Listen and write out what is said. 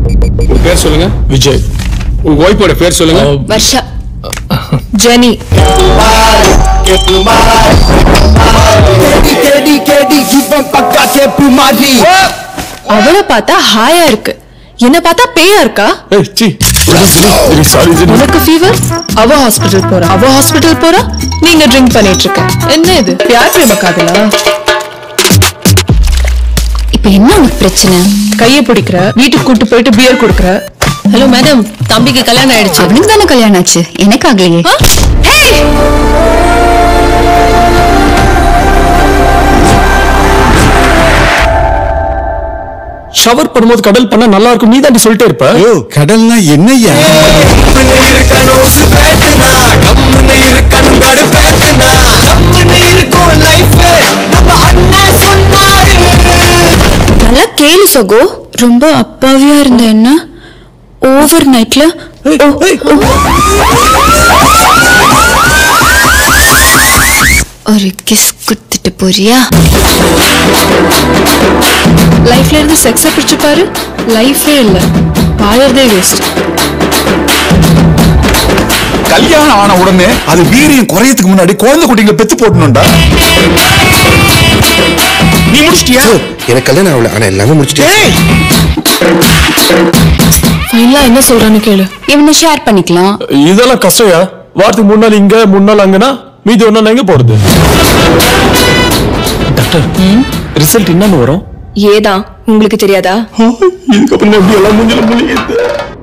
உங்க பேர் சொல்லுங்க விஜய் உங்க ஒய்ஃபோட பேர் சொல்லுங்க வர்ஷா ஜெனி கேடி கேடி இவன் பக்கா கேப்பு மாதிரி அவளை பார்த்தா ஹாயா இருக்கு என்ன பார்த்தா பேயா இருக்கா ஏய் சி சாரி உனக்கு ஃபீவர் அவ ஹாஸ்பிடல் போறா அவ ஹாஸ்பிடல் போறா நீங்க ட்ரிங்க் பண்ணிட்டு இருக்க என்ன இது யார் பிரேம காதலா இப்ப என்ன உனக்கு பிரச்சனை கைய பிடிக்கிற வீட்டுக்கு கூட்டு போயிட்டு பியர் குடுக்குற ஹலோ மேடம் தம்பிக்கு கல்யாணம் ஆயிடுச்சு அவனுக்கு தானே கல்யாணம் ஆச்சு எனக்கு ஆகலையே ஆ? Hey! ஷவர் பண்ணும்போது கடல் பண்ணா நல்லா இருக்கும் நீ தாண்டி சொல்லிட்டே இருப்ப ஓ கடல்னா என்னய்யா நல்லா கேளு சகோ ரொம்ப அப்பாவியா இருந்த என்ன ஓவர் நைட்ல ஒரு கிஸ் குடுத்துட்டு போறியா லைஃப்ல இருந்து செக்ஸ பிடிச்சு பாரு லைஃபே இல்ல வாழறதே வேஸ்ட் கல்யாணம் ஆன உடனே அது வீரியம் குறையத்துக்கு முன்னாடி குழந்தை குட்டிங்களை பெத்து போட்டணும்டா நீ முடிச்சிட்டியா எனக்கு கல்யாணம் ஆகல ஆனா எல்லாமே முடிச்சிட்டேன் ஏய் ஃபைனலா என்ன சொல்றான்னு கேளு இவனை ஷேர் பண்ணிக்கலாம் இதெல்லாம் கஷ்டம்யா வாரத்துக்கு மூணு நாள் இங்க மூணு நாள் அங்கன்னா மீதி ஒரு நாள் எங்க போறது டாக்டர் ரிசல்ட் என்னன்னு வரும் ஏதான் உங்களுக்கு தெரியாதா இதுக்கப்புறம் எப்படி எல்லாம் மூஞ்சில முழிக்கிறது